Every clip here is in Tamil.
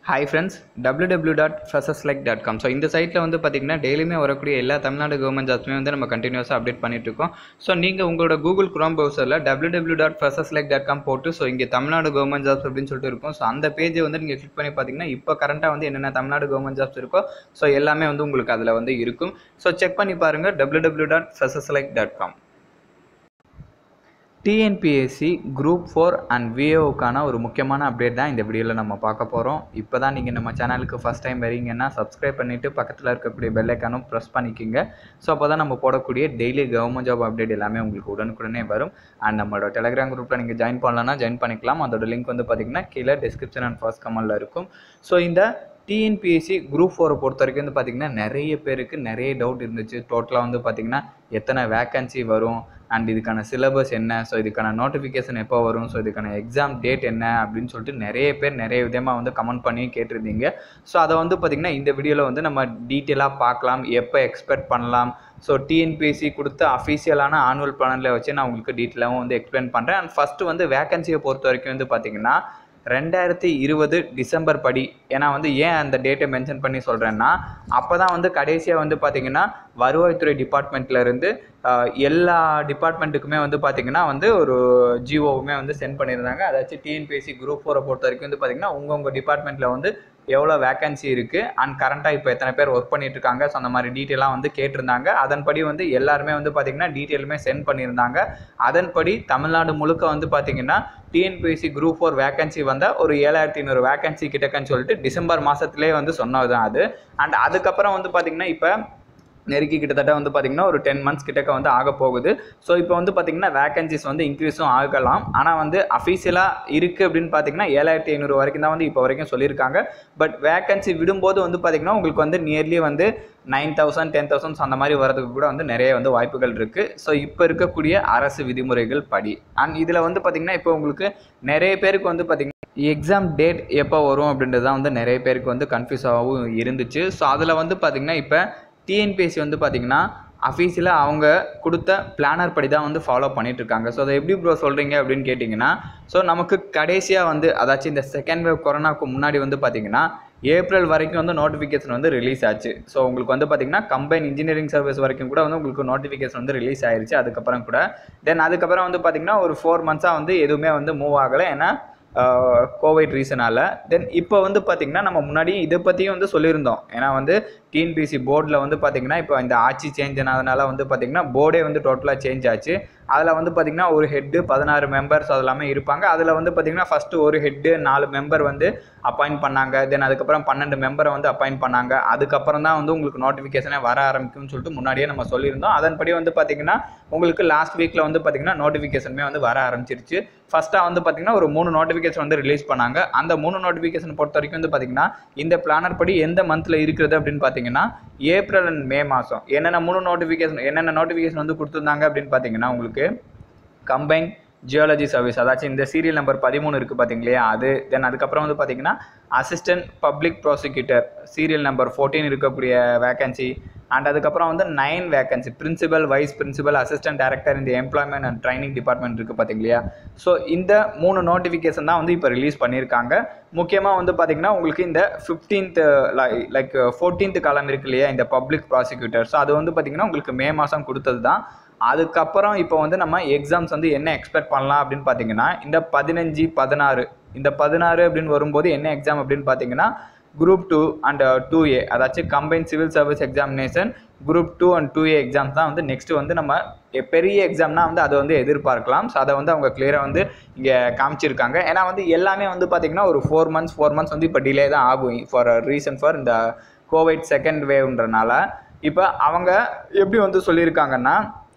hi friends W dot like dot com so இந்த சைட்டில் வந்து பார்த்தீங்கன்னா டெய்லியுமே வரக்கூடிய எல்லா தமிழ்நாடு கவர்மெண்ட் ஜாப்ஸுமே வந்து நம்ம கண்டினியூஸாக அப்டேட் பண்ணிட்டு இருக்கோம் ஸோ நீங்கள் உங்களோட கூகுள் குரோம் ப்ரௌசரில் W dot like dot com போட்டு ஸோ இங்கே தமிழ்நாடு கவர்மெண்ட் ஜாப்ஸ் அப்படின்னு சொல்லிட்டு இருக்கும் ஸோ அந்த பேஜை வந்து நீங்கள் கிளிக் பண்ணி பார்த்தீங்கன்னா இப்போ கரண்ட்டாக வந்து என்னென்ன தமிழ்நாடு கவர்மெண்ட் ஜாப்ஸ் இருக்கோ ஸோ எல்லாமே வந்து உங்களுக்கு அதில் வந்து இருக்கும் ஸோ செக் பண்ணி பாருங்கள் W dot like dot com TNPSC group four and விஏஓக்கான ஒரு முக்கியமான அப்டேட் தான் இந்த வீடியோவில் நம்ம பார்க்க போகிறோம் இப்போ தான் நீங்கள் நம்ம சேனலுக்கு ஃபஸ்ட் டைம் வரீங்கன்னா சப்ஸ்கிரைப் பண்ணிவிட்டு பக்கத்தில் இருக்கக்கூடிய பெல் ஐக்கானும் ப்ரெஸ் பண்ணிக்கிங்க ஸோ அப்போ தான் நம்ம போடக்கூடிய டெய்லி கவர்மெண்ட் ஜாப் அப்டேட் எல்லாமே உங்களுக்கு உடனுக்குடனே வரும் அண்ட் நம்மளோட டெலிகிராம் குரூப்பில் நீங்கள் ஜாயின் பண்ணலன்னா ஜாயின் பண்ணிக்கலாம் அதோட லிங்க் வந்து பார்த்திங்கன்னா கீழே டிஸ்கிரிப்ஷன் அண்ட் ஃபர்ஸ்ட் கமெண்டில் இருக்கும் ஸோ இந்த டிஎன்பிஎஸ்சி குரூப் ஃபோரை பொறுத்த வரைக்கும் வந்து பார்த்திங்கன்னா நிறைய பேருக்கு நிறைய டவுட் இருந்துச்சு டோட்டலாக வந்து பார்த்திங்கன்னா எத்தனை வேக்கன்சி வரும் அண்ட் இதுக்கான சிலபஸ் என்ன ஸோ இதுக்கான நோட்டிஃபிகேஷன் எப்போ வரும் ஸோ இதுக்கான எக்ஸாம் டேட் என்ன அப்படின்னு சொல்லிட்டு நிறைய பேர் நிறைய விதமாக வந்து கமெண்ட் பண்ணி கேட்டிருந்தீங்க ஸோ அதை வந்து பார்த்திங்கன்னா இந்த வீடியோவில் வந்து நம்ம டீட்டெயிலாக பார்க்கலாம் எப்போ எக்ஸ்பெக்ட் பண்ணலாம் ஸோ டிஎன்பிஎஸ்சி கொடுத்த அஃபீஷியலான ஆனுவல் பிளானில் வச்சு நான் உங்களுக்கு டீட்டெயிலாகவும் வந்து எக்ஸ்பிளைன் பண்ணுறேன் அண்ட் ஃபஸ்ட்டு வந்து வேக்கன்சியை பொறுத்த வரைக்கும் வந்து பார்த்திங்கன்னா ரெண்டாயிரத்தி இருபது டிசம்பர் படி ஏன்னா வந்து ஏன் அந்த டேட்டை மென்ஷன் பண்ணி சொல்கிறேன்னா அப்போ தான் வந்து கடைசியாக வந்து பார்த்திங்கன்னா வருவாய்த்துறை டிபார்ட்மெண்ட்லேருந்து எல்லா டிபார்ட்மெண்ட்டுக்குமே வந்து பார்த்திங்கன்னா வந்து ஒரு ஜிஓவுமே வந்து சென்ட் பண்ணியிருந்தாங்க அதாச்சும் டிஎன்பிஎஸ்சி குரூப் ஃபோரை பொறுத்த வரைக்கும் வந்து பார்த்திங்கன்னா உங்கள் உங்கள் டிபார்ட்மெண்ட்டில் வந்து எவ்வளோ வேக்கன்சி இருக்குது அண்ட் கரண்ட்டாக இப்போ எத்தனை பேர் ஒர்க் பண்ணிட்டு இருக்காங்க ஸோ அந்த மாதிரி டீட்டெயிலாக வந்து கேட்டிருந்தாங்க அதன்படி வந்து எல்லாருமே வந்து பார்த்திங்கன்னா டீட்டெயிலுமே சென்ட் பண்ணியிருந்தாங்க அதன்படி தமிழ்நாடு முழுக்க வந்து பார்த்திங்கன்னா டிஎன்பிஎஸ்சி குரூப் ஃபோர் வேகன்சி வந்தால் ஒரு ஏழாயிரத்தி ஐநூறு வேகன்சி கிட்டக்கன்னு சொல்லிட்டு டிசம்பர் மாதத்துலேயே வந்து சொன்னது தான் அது அண்ட் அதுக்கப்புறம் வந்து பார்த்திங்கன்னா இப்போ நெருக்கி கிட்டத்தட்ட வந்து பார்த்திங்கன்னா ஒரு டென் மந்த்ஸ் கிட்டக்க வந்து ஆக போகுது ஸோ இப்போ வந்து பார்த்திங்கன்னா வேகன்சிஸ் வந்து இன்க்ரீஸும் ஆகலாம் ஆனால் வந்து அஃபீஷியலாக இருக்குது அப்படின்னு பார்த்தீங்கன்னா ஏழாயிரத்தி ஐநூறு வரைக்கும் தான் வந்து இப்போ வரைக்கும் சொல்லியிருக்காங்க பட் வேகன்சி விடும்போது வந்து பார்த்திங்கன்னா உங்களுக்கு வந்து நியர்லி வந்து நைன் தௌசண்ட் டென் தௌசண்ட்ஸ் அந்த மாதிரி வரதுக்கு கூட வந்து நிறைய வந்து வாய்ப்புகள் இருக்குது ஸோ இப்போ இருக்கக்கூடிய அரசு விதிமுறைகள் படி அண்ட் இதில் வந்து பார்த்திங்கன்னா இப்போ உங்களுக்கு நிறைய பேருக்கு வந்து பார்த்திங்கன்னா எக்ஸாம் டேட் எப்போ வரும் அப்படின்றது தான் வந்து நிறைய பேருக்கு வந்து கன்ஃபியூஸாகவும் இருந்துச்சு ஸோ அதில் வந்து பார்த்திங்கன்னா இப்போ டிஎன்பிஎஸ்சி வந்து பார்த்திங்கன்னா அஃபீஷியலாக அவங்க கொடுத்த பிளானர் படி தான் வந்து ஃபாலோ பண்ணிட்டு இருக்காங்க ஸோ அதை எப்படி ப்ரோ சொல்கிறீங்க அப்படின்னு கேட்டிங்கன்னா ஸோ நமக்கு கடைசியாக வந்து அதாச்சும் இந்த செகண்ட் வேவ் கொரோனாவுக்கு முன்னாடி வந்து பார்த்திங்கன்னா ஏப்ரல் வரைக்கும் வந்து நோட்டிஃபிகேஷன் வந்து ரிலீஸ் ஆச்சு ஸோ உங்களுக்கு வந்து பார்த்திங்கன்னா கம்பைன் இன்ஜினியரிங் சர்வீஸ் வரைக்கும் கூட வந்து உங்களுக்கு நோட்டிஃபிகேஷன் வந்து ரிலீஸ் ஆயிருச்சு அதுக்கப்புறம் கூட தென் அதுக்கப்புறம் வந்து பார்த்திங்கன்னா ஒரு ஃபோர் மந்த்ஸாக வந்து எதுவுமே வந்து மூவ் ஆகலை ஏன்னா கோவிட் ரீசனால் தென் இப்போ வந்து பார்த்திங்கன்னா நம்ம முன்னாடி இதை பற்றியும் வந்து சொல்லியிருந்தோம் ஏன்னா வந்து டிஎன்பிசி போர்டில் வந்து பார்த்திங்கன்னா இப்போ இந்த ஆட்சி சேஞ்ச் ஆனதுனால வந்து பார்த்திங்கன்னா போர்டே வந்து டோட்டலாக சேஞ்ச் ஆச்சு அதில் வந்து பார்த்திங்கன்னா ஒரு ஹெட்டு பதினாறு மெம்பர்ஸ் அது எல்லாமே இருப்பாங்க அதில் வந்து பார்த்திங்கன்னா ஃபஸ்ட்டு ஒரு ஹெட்டு நாலு மெம்பர் வந்து அப்பாயிண்ட் பண்ணாங்க தென் அதுக்கப்புறம் பன்னெண்டு மெம்பரை வந்து அப்பாயிண்ட் பண்ணாங்க அதுக்கப்புறம் தான் வந்து உங்களுக்கு நோட்டிஃபிகேஷனே வர ஆரம்பிக்கும்னு சொல்லிட்டு முன்னாடியே நம்ம சொல்லியிருந்தோம் அதன்படி வந்து பார்த்திங்கன்னா உங்களுக்கு லாஸ்ட் வீக்கில் வந்து பார்த்திங்கன்னா நோட்டிஃபிகேஷனுமே வந்து வர ஆரம்பிச்சிருச்சு ஃபஸ்ட்டாக வந்து பார்த்திங்கன்னா ஒரு மூணு நோட்டிஃபிகேஷன் வந்து ரிலீஸ் பண்ணாங்க அந்த மூணு நோட்டிஃபிகேஷன் பொறுத்த வரைக்கும் வந்து பார்த்திங்கன்னா இந்த பிளானர் படி எந்த மந்தில் இருக்கிறது அப்படின்னு பார்த்தீங்கன்னா ஏப்ரல் அண்ட் மே மாதம் என்னென்ன மூணு நோட்டிஃபிகேஷன் என்னென்ன நோட்டிஃபிகேஷன் வந்து கொடுத்துருந்தாங்க அப்படின்னு பார்த்தீங்கன்னா உங்களுக்கு கம்பைன் ஜியாலஜி சர்வீஸ் அதாச்சும் இந்த சீரியல் நம்பர் பதிமூணு இருக்குது பார்த்தீங்களா அது தென் அதுக்கப்புறம் வந்து பார்த்தீங்கன்னா assistant public prosecutor serial number fourteen இருக்கக்கூடிய வேகன்சி அண்ட் அதுக்கப்புறம் வந்து nine vacancy principal vice principal assistant director இந்த எம்ப்ளாய்மெண்ட் அண்ட் ட்ரைனிங் டிபார்ட்மெண்ட் இருக்குது பார்த்தீங்களா ஸோ இந்த மூணு நோட்டிஃபிகேஷன் தான் வந்து இப்போ ரிலீஸ் பண்ணியிருக்காங்க முக்கியமாக வந்து பார்த்திங்கன்னா உங்களுக்கு இந்த ஃபிஃப்டீன்த் லைக் ஃபோர்டீன்த் காலம் இருக்கு இல்லையா இந்த பப்ளிக் ப்ராசிக்யூட்டர் ஸோ அது வந்து பார்த்திங்கன்னா உங்களுக்கு மே மாதம் கொடுத்தது தான் அதுக்கப்புறம் இப்போ வந்து நம்ம எக்ஸாம்ஸ் வந்து என்ன எக்ஸ்பெக்ட் பண்ணலாம் அப்படின்னு பார்த்தீங்கன்னா இந்த பதினஞ்சு பதினாறு இந்த பதினாறு அப்படின்னு வரும்போது என்ன எக்ஸாம் அப்படின்னு பார்த்தீங்கன்னா group two and two A அதாச்சும் combine civil service examination group two and two A exams தான் வந்து நெக்ஸ்ட் வந்து நம்ம பெரிய எக்ஸாம்னா வந்து அதை வந்து எதிர்பார்க்கலாம் ஸோ அதை வந்து அவங்க கிளியராக வந்து இங்கே காமிச்சிருக்காங்க ஏன்னா வந்து எல்லாமே வந்து பார்த்திங்கன்னா ஒரு ஃபோர் மந்த்ஸ் ஃபோர் மந்த்ஸ் வந்து இப்போ டிலே தான் ஆகும் ஃபார் ரீசன் ஃபார் இந்த கோவிட் செகண்ட் வேவ்ன்றனால இப்போ அவங்க எப்படி வந்து சொல்லியிருக்காங்கன்னா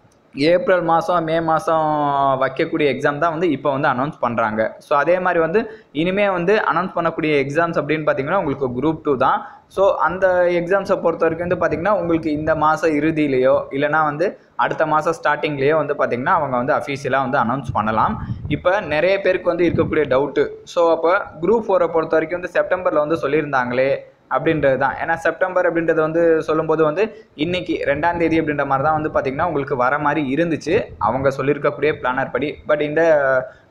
ஏப்ரல் மாதம் மே மாதம் வைக்கக்கூடிய எக்ஸாம் தான் வந்து இப்போ வந்து அனௌன்ஸ் பண்ணுறாங்க ஸோ அதே மாதிரி வந்து இனிமேல் வந்து அனௌன்ஸ் பண்ணக்கூடிய எக்ஸாம்ஸ் அப்படின்னு பார்த்தீங்கன்னா உங்களுக்கு குரூப் டூ தான் ஸோ அந்த எக்ஸாம்ஸை பொறுத்த வரைக்கும் வந்து பார்த்திங்கன்னா உங்களுக்கு இந்த மாதம் இறுதியிலையோ இல்லைனா வந்து அடுத்த மாதம் ஸ்டார்டிங்லேயோ வந்து பார்த்திங்கன்னா அவங்க வந்து அஃபீஷியலாக வந்து அனௌன்ஸ் பண்ணலாம் இப்போ நிறைய பேருக்கு வந்து இருக்கக்கூடிய டவுட்டு ஸோ அப்போ குரூப் ஃபோரை பொறுத்த வரைக்கும் வந்து செப்டம்பரில் வந்து சொல்லியிருந்தாங்களே அப்படின்றது தான் ஏன்னா செப்டம்பர் அப்படின்றது வந்து சொல்லும்போது வந்து இன்னைக்கு ரெண்டாம் தேதி அப்படின்ற மாதிரி தான் வந்து பார்த்திங்கன்னா உங்களுக்கு வர மாதிரி இருந்துச்சு அவங்க சொல்லியிருக்கக்கூடிய பிளானர் படி பட் இந்த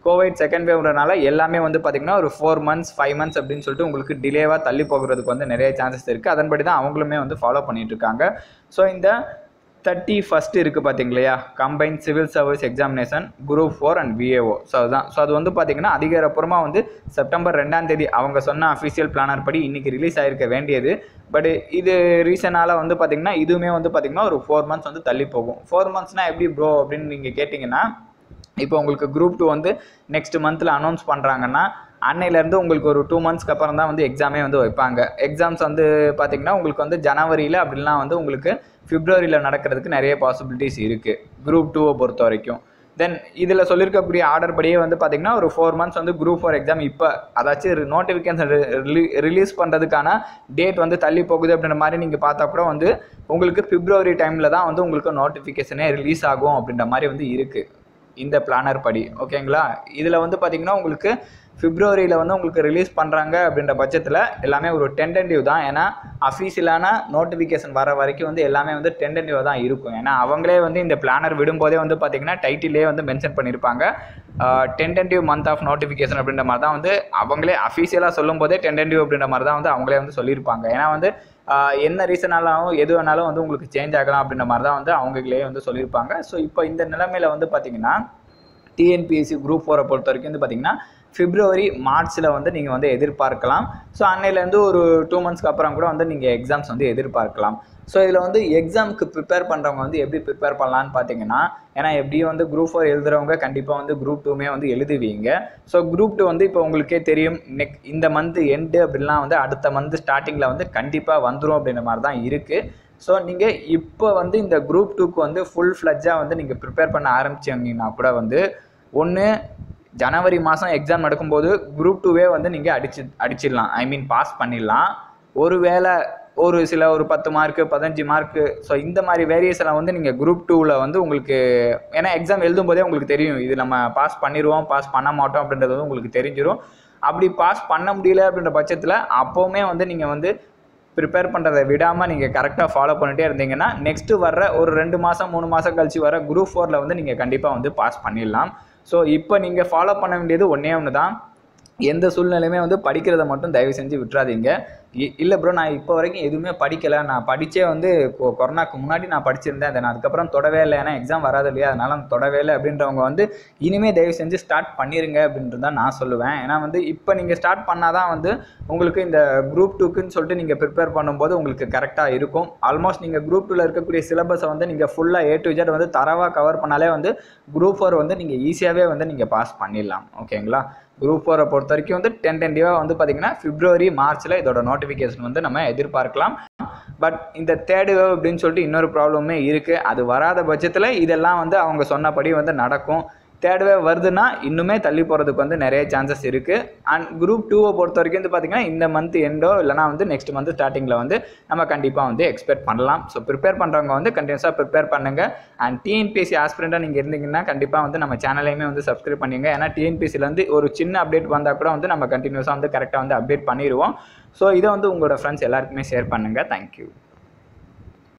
கோவிட் செகண்ட் வேவ்ன்றனால எல்லாமே வந்து பார்த்திங்கன்னா ஒரு ஃபோர் மந்த்ஸ் ஃபைவ் மந்த்ஸ் அப்படின்னு சொல்லிட்டு உங்களுக்கு டிலேவாக தள்ளி போகிறதுக்கு வந்து நிறைய சான்சஸ் இருக்குது அதன்படி தான் அவங்களுமே வந்து ஃபாலோ பண்ணிட்டு இருக்காங்க ஸோ இந்த தேர்ட்டி ஃபஸ்ட் இருக்குது பார்த்தீங்களா combine civil service examination group four and VAO so அதுதான் ஸோ அது வந்து பார்த்திங்கன்னா அதிகாரப்பூர்வமாக வந்து செப்டம்பர் ரெண்டாம் தேதி அவங்க சொன்ன அஃபிஷியல் பிளானர் படி இன்றைக்கி ரிலீஸ் ஆகிருக்க வேண்டியது பட் இது ரீசனால் வந்து பார்த்திங்கன்னா இதுவுமே வந்து பார்த்திங்கன்னா ஒரு ஃபோர் மந்த்ஸ் வந்து தள்ளி போகும் ஃபோர் மந்த்ஸ்னால் எப்படி ப்ரோ அப்படின்னு நீங்கள் கேட்டிங்கன்னா இப்போ உங்களுக்கு குரூப் டூ வந்து நெக்ஸ்ட் மந்தில் அனௌன்ஸ் பண்ணுறாங்கன்னா அன்னையிலேருந்து உங்களுக்கு ஒரு டூ மந்த்ஸ்க்கு அப்புறம் தான் வந்து எக்ஸாமே வந்து வைப்பாங்க எக்ஸாம்ஸ் வந்து பார்த்திங்கன்னா உங்களுக்கு வந்து ஜனவரியில் அப்படிலாம் வந்து உங்களுக்கு பிப்ரவரியில் நடக்கிறதுக்கு நிறைய பாசிபிலிட்டிஸ் இருக்குது குரூப் டூவை பொறுத்த வரைக்கும் தென் இதில் சொல்லியிருக்கக்கூடிய ஆர்டர் படியே வந்து பார்த்திங்கன்னா ஒரு ஃபோர் மந்த்ஸ் வந்து குரூப் ஃபோர் எக்ஸாம் இப்போ அதாச்சும் நோட்டிஃபிகேஷன் ரிலீஸ் பண்ணுறதுக்கான டேட் வந்து தள்ளி போகுது அப்படின்ற மாதிரி நீங்கள் பார்த்தா கூட வந்து உங்களுக்கு பிப்ரவரி டைமில் தான் வந்து உங்களுக்கு நோட்டிஃபிகேஷனே ரிலீஸ் ஆகும் அப்படின்ற மாதிரி வந்து இருக்குது இந்த பிளானர் படி ஓகேங்களா இதில் வந்து பார்த்திங்கன்னா உங்களுக்கு பிப்ரவரியில் வந்து உங்களுக்கு ரிலீஸ் பண்ணுறாங்க அப்படின்ற பட்சத்தில் எல்லாமே ஒரு டென்டென்டிவ் தான் ஏன்னா அஃபீஷியலான நோட்டிஃபிகேஷன் வர வரைக்கும் வந்து எல்லாமே வந்து டென்டென்டிவாக தான் இருக்கும் ஏன்னா அவங்களே வந்து இந்த பிளானர் விடும்போதே வந்து பார்த்திங்கன்னா டைட்டிலே வந்து மென்ஷன் பண்ணியிருப்பாங்க டென்டென்டிவ் மந்த் ஆஃப் நோட்டிஃபிகேஷன் அப்படின்ற மாதிரி தான் வந்து அவங்களே அஃபீஷியலாக சொல்லும் போதே டென்டென்டிவ் அப்படின்ற மாதிரி தான் வந்து அவங்களே வந்து சொல்லியிருப்பாங்க ஏன்னா வந்து ஆஹ் என்ன ரீசனாலும் எது வேணாலும் வந்து உங்களுக்கு சேஞ்ச் ஆகலாம் அப்படின்ற மாதிரி தான் வந்து அவங்களே வந்து சொல்லியிருப்பாங்க ஸோ இப்போ இந்த நிலைமையில வந்து பார்த்திங்கன்னா டிஎன்பிஎஸ்சி குரூப் ஃபோரை பொறுத்த வரைக்கும் வந்து பார்த்திங்கன்னா பிப்ரவரி மார்ச்சில் வந்து நீங்கள் வந்து எதிர்பார்க்கலாம் ஸோ அன்னையிலேருந்து ஒரு டூ மந்த்ஸ்க்கு அப்புறம் கூட வந்து நீங்கள் எக்ஸாம்ஸ் வந்து எதிர்பார்க்கலாம் ஸோ இதில் வந்து எக்ஸாமுக்கு ப்ரிப்பேர் பண்ணுறவங்க வந்து எப்படி ப்ரிப்பேர் பண்ணலான்னு பார்த்தீங்கன்னா ஏன்னா எப்படியும் வந்து குரூப் ஃபோர் எழுதுறவங்க கண்டிப்பாக வந்து குரூப் டூமே வந்து எழுதுவீங்க ஸோ குரூப் டூ வந்து இப்போ உங்களுக்கே தெரியும் நெக் இந்த மந்த் எண்டு அப்படிலாம் வந்து அடுத்த மந்த் ஸ்டார்டிங்கில் வந்து கண்டிப்பாக வந்துடும் அப்படின்ற மாதிரி தான் இருக்குது ஸோ நீங்கள் இப்போ வந்து இந்த குரூப் டூக்கு வந்து ஃபுல் ஃப்ளஜ்ஜாக வந்து நீங்கள் ப்ரிப்பேர் பண்ண ஆரம்பிச்சிங்கன்னா கூட வந்து ஒன்று ஜனவரி மாதம் எக்ஸாம் நடக்கும்போது குரூப் டூவே வந்து நீங்கள் அடிச்சு அடிச்சிடலாம் ஐ மீன் பாஸ் பண்ணிடலாம் ஒருவேளை ஒரு சில ஒரு பத்து மார்க்கு பதினஞ்சு மார்க்கு ஸோ இந்த மாதிரி வேரியேஷனை வந்து நீங்கள் குரூப் டூவில் வந்து உங்களுக்கு ஏன்னா எக்ஸாம் எழுதும் போதே உங்களுக்கு தெரியும் இது நம்ம பாஸ் பண்ணிடுவோம் பாஸ் பண்ண மாட்டோம் அப்படின்றது வந்து உங்களுக்கு தெரிஞ்சிடும் அப்படி பாஸ் பண்ண முடியல அப்படின்ற பட்சத்தில் அப்போவுமே வந்து நீங்கள் வந்து ப்ரிப்பேர் பண்ணுறதை விடாமல் நீங்கள் கரெக்டாக ஃபாலோ பண்ணிட்டே இருந்தீங்கன்னா நெக்ஸ்ட்டு வர்ற ஒரு ரெண்டு மாதம் மூணு மாதம் கழிச்சு வர குரூப் ஃபோரில் வந்து நீங்கள் கண்டிப்பாக வந்து பாஸ் பண்ணிடலாம் ஸோ இப்போ நீங்கள் ஃபாலோ பண்ண வேண்டியது ஒன்றே ஒன்று தான் எந்த சூழ்நிலையுமே வந்து படிக்கிறத மட்டும் தயவு செஞ்சு விட்டுறாதீங்க இ- இல்லை ப்ரோ நான் இப்போ வரைக்கும் எதுவுமே படிக்கலை நான் படித்தே வந்து கொ- கொரோனாக்கு முன்னாடி நான் படிச்சிருந்தேன் அதை நான் அதுக்கப்புறம் தொடவே இல்லை ஏன்னா எக்ஸாம் வராது இல்லையா அதனால நான் தொடவே இல்லை அப்படின்றவங்க வந்து இனிமேல் தயவு செஞ்சு ஸ்டார்ட் பண்ணிடுங்க அப்படின்றது தான் நான் சொல்லுவேன் ஏன்னா வந்து இப்போ நீங்கள் ஸ்டார்ட் பண்ணால் தான் வந்து உங்களுக்கு இந்த குரூப் டூக்குன்னு சொல்லிட்டு நீங்கள் ப்ரிப்பேர் பண்ணும்போது உங்களுக்கு கரெக்டாக இருக்கும் ஆல்மோஸ்ட் நீங்கள் குரூப் டூவில் இருக்கக்கூடிய சிலபஸை வந்து நீங்கள் ஃபுல்லாக ஏ டு ஜெட் வந்து தரவாக கவர் பண்ணாலே வந்து குரூப் ஃபோர் வந்து நீங்கள் ஈஸியாகவே வந்து நீங்கள் பாஸ் பண்ணிடலாம் ஓகேங்களா குரூப் ஃபோரை பொறுத்த வரைக்கும் வந்து டென்டென்டிவாக வந்து பார்த்தீங்கன்னா பிப்ரவரி மார்ச்சில் இதோட நோட்டிஃபிகேஷன் வந்து நம்ம எதிர்பார்க்கலாம் பட் இந்த தேர்ட் வேவ் அப்படின்னு சொல்லிட்டு இன்னொரு ப்ராப்ளமே இருக்குது அது வராத பட்சத்தில் இதெல்லாம் வந்து அவங்க சொன்னபடி வந்து நடக்கும் தேர்ட் வேவ் வருதுன்னா இன்னுமே தள்ளி போகிறதுக்கு வந்து நிறைய சான்சஸ் இருக்குது அண்ட் குரூப் டூவை பொறுத்த வரைக்கும் வந்து பார்த்திங்கன்னா இந்த மந்த் எண்டோ இல்லைனா வந்து நெக்ஸ்ட் மந்த் ஸ்டார்டிங்கில் வந்து நம்ம கண்டிப்பாக வந்து எக்ஸ்பெக்ட் பண்ணலாம் ஸோ ப்ரிப்பேர் பண்ணுறவங்க வந்து கண்டினியூஸாக ப்ரிப்பேர் பண்ணுங்கள் அண்ட் டிஎன்பிஎஸ்சி ஆஸ்பிரண்ட்டாக நீங்கள் இருந்தீங்கன்னா கண்டிப்பாக வந்து நம்ம சேனலையுமே வந்து சப்ஸ்கிரைப் பண்ணிங்க ஏன்னா டிஎன்பிஎஸ்சிலேருந்து ஒரு சின்ன அப்டேட் வந்தால் கூட வந்து நம்ம கண்டினியூஸாக வந்து கரெக்டாக வந்து அப்டேட் பண்ணிடுவோம் ஸோ இதை வந்து உங்களோட ஃப்ரெண்ட்ஸ் எல்லாருக்குமே ஷேர் பண்ணுங்கள் தேங்க்யூ